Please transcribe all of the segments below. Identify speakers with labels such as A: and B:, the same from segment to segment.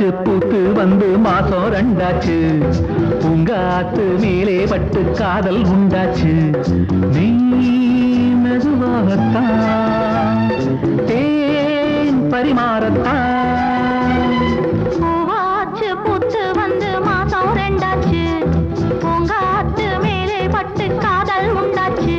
A: பூத்து வந்து மாசம் ரெண்டாச்சு உங்க ஆத்து மேலே பட்டு காதல் உண்டாச்சு நீ மெதுவாகத்தான் தேன் பரிமாறத்தான்
B: பூவாச்சு பூத்து வந்து மாசம் ரெண்டாச்சு பூங்காத்து மேலே பட்டு காதல் உண்டாச்சு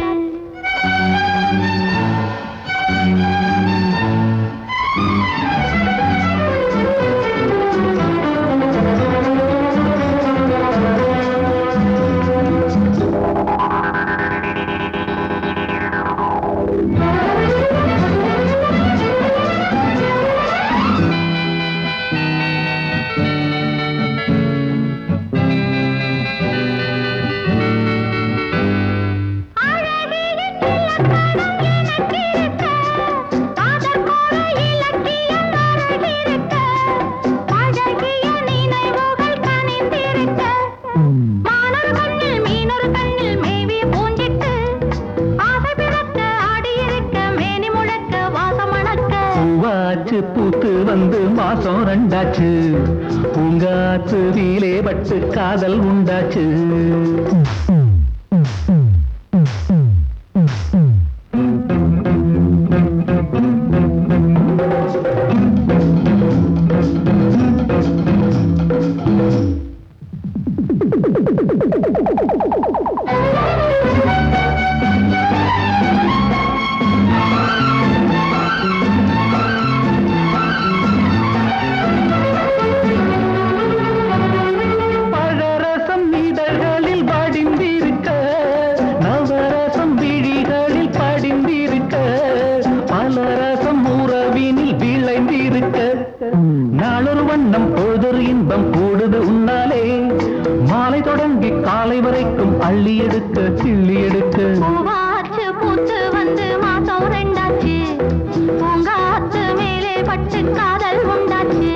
A: பூவாச்சு பூத்து வந்து மாசம் ரெண்டாச்சு உங்க ஆத்து மேலே பட்டு காதல் உண்டாச்சு பழரசம் இதழ்களில் வடிந்திருக்க நவரசம் விழிகளில் படிந்திருக்க பலரசம் உறவினில் விளைந்திருக்க நாளொரு வண்ணம் பொழுதொரு இன்பம் கூடுது உன்னாலே மாலை தொடங்கி காலை வரைக்கும் அள்ளி எடுக்க கிள்ளி எடுக்க
B: பூவாச்சு பூத்து வந்து மாசம் ரெண்டாச்சு பூங்காத்து மேலே பட்டு காதல் உண்டாச்சு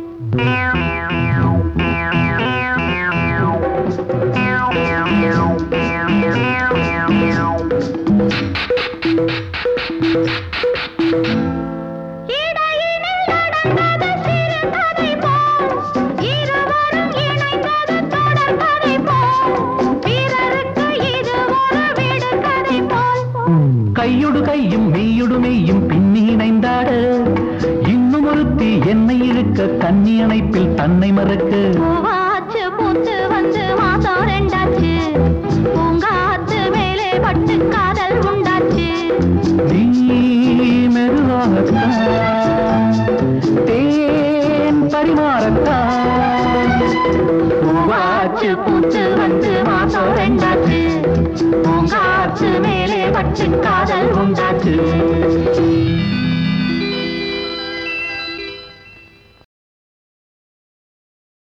B: இடையினில் நடந்தது சிறுகதை போல், இருவரும் இணைந்தது தொடர்கதை போல், பிறருக்கு இது ஒரு விடுகதை போல்.
A: கையொடு கையும் மெய்யொடு மெய்யும் பின்னி இணைந்தாட இன்னும் ஒருத்தி என்னை இழுக்க கண்ணி அணைப்பில் தன்னை மறக்க
B: பூவாச்சு பூத்து வந்து மாசம் ரெண்டாச்சு பூங்காத்து மேலே பட்டு காதல் உண்டாச்சு
A: நீ மெதுவாகத்தான் தேன் பரிமாறத்தான்
B: பூவாச்சு பூத்து வந்து மாசம் ரெண்டாச்சு பூங்காத்து மேலே பட்டு காதல் உண்டாச்சு